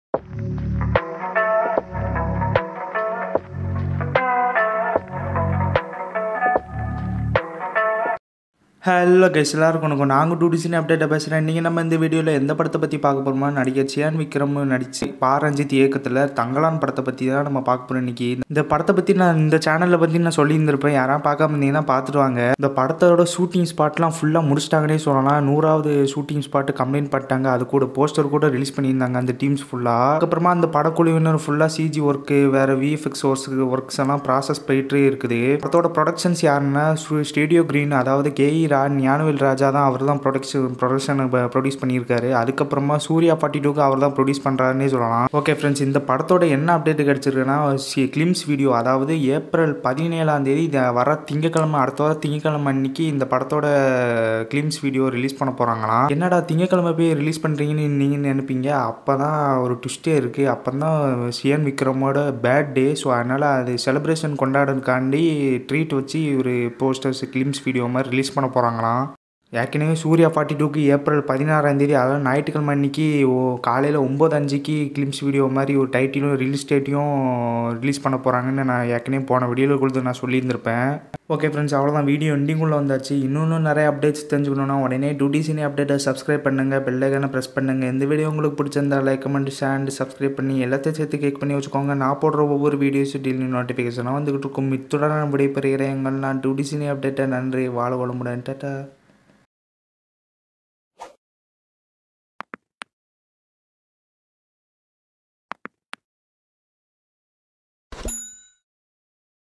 hello guys எல்லாருக்கும் வணக்கம் நாங்கள் டூ டிசினி அப்டேட்டை பேசுகிறேன் நீங்கள் நம்ம இந்த வீடியோவில் எந்த படத்தை பற்றி பார்க்க போகிறோமா நடிகர் சியான் விக்ரம் நடிச்சு பாரஞ்சித் இயக்கத்தில் தங்கலான் படத்தை பற்றி தான் நம்ம பார்க்க போகிறோம் இன்னைக்கு இந்த படத்தை பற்றி நான் இந்த சேனலில் பற்றி நான் சொல்லியிருந்திருப்பேன் யாராவது பார்க்காம இருந்தீங்கன்னா பார்த்துட்டு வாங்க இந்த படத்தோட ஷூட்டிங் ஸ்பாட்லாம் ஃபுல்லாக முடிச்சிட்டாங்கன்னே சொல்லலாம் நூறாவது ஷூட்டிங் ஸ்பாட்டு கம்ப்ளைண்ட் பண்ணிட்டாங்க அது கூட போஸ்டர் கூட ரிலீஸ் பண்ணியிருந்தாங்க அந்த டீம்ஸ் ஃபுல்லாக அதுக்கப்புறமா அந்த படக்குழுவினர் ஃபுல்லாக சிஜி ஒர்க்கு வேறு விஎஃப்எக்ஸ் ஒர்க்ஸ் ஒர்க்ஸ் எல்லாம் ப்ராசஸ் போயிட்டே இருக்குது படத்தோட ப்ரொடக்ஷன்ஸ் யாருன்னா ஸ்டேடியோ கிரீன் அதாவது கேஇ ரா ஞானவேல் ராஜா தான் அவர் தான் ப்ரொடக்ஷன் ப்ரொடக்ஷன் ப்ரொடியூஸ் பண்ணியிருக்காரு அதுக்கப்புறமா சூர்யா பாட்டி டூக்கு அவர் தான் ப்ரொடியூஸ் பண்ணுறாருன்னே சொல்லலாம் ஓகே ஃப்ரெண்ட்ஸ் இந்த படத்தோட என்ன அப்டேட் கிடச்சிருக்குன்னா கிளிம்ஸ் வீடியோ அதாவது ஏப்ரல் பதினேழாம் தேதி இந்த வர திங்கக்கிழமை அடுத்த வார திங்கக்கிழமை அன்னைக்கு இந்த படத்தோட கிளிம்ஸ் வீடியோ ரிலீஸ் பண்ண போகிறாங்களாம் என்னடா திங்கக்கிழமை போய் ரிலீஸ் பண்ணுறீங்கன்னு நீங்கள் நினைப்பீங்க அப்போ தான் ஒரு ட்விஸ்டே இருக்குது அப்போ தான் சிஎன் விக்ரமோட பேட் டே ஸோ அதனால் அது செலிப்ரேஷன் கொண்டாடுறதுக்காண்டி ட்ரீட் வச்சு ஒரு போஸ்டர்ஸ் கிளிம்ஸ் வீடியோ மாதிரி ரிலீஸ் பண்ண போகிறாங்களாம் ஏற்கனவே சூர்யா ஃபார்ட்டி டூக்கு ஏப்ரல் பதினாறாம் தேதி அதாவது ஞாயிற்றுக்கிழமை அன்னைக்கு ஓ காலையில் ஒம்பது அஞ்சுக்கு கிளிம்ஸ் வீடியோ மாதிரி ஒரு டைட்டிலும் ரிலீஸ் டேட்டையும் ரிலீஸ் பண்ண போகிறாங்கன்னு நான் ஏற்கனவே போன வீடியோவில் கொடுத்து நான் சொல்லியிருந்திருப்பேன் ஓகே ஃப்ரெண்ட்ஸ் அவ்வளோதான் வீடியோ எண்டிங்குள்ளே வந்தாச்சு இன்னொன்று நிறைய அப்டேட்ஸ் தெரிஞ்சுக்கணுன்னா உடனே டூடிசினி அப்டேட்டை சப்ஸ்கிரைப் பண்ணுங்கள் பெல்லைக்கான ப்ரெஸ் பண்ணுங்கள் இந்த வீடியோ உங்களுக்கு பிடிச்சிருந்தா like comment share and subscribe பண்ணி எல்லாத்தையும் சேர்த்து கேக் பண்ணி வச்சுக்கோங்க நான் போடுற ஒவ்வொரு வீடியோஸும் டெய்லி நோட்டிஃபிகேஷனாக வந்துகிட்டு இருக்கும் இத்துடன் விடைபெறுகிறேன் எங்கள் நான் டூடிசினி அப்டேட்டை நன்றி வாழ வளமுடன் டாட்டா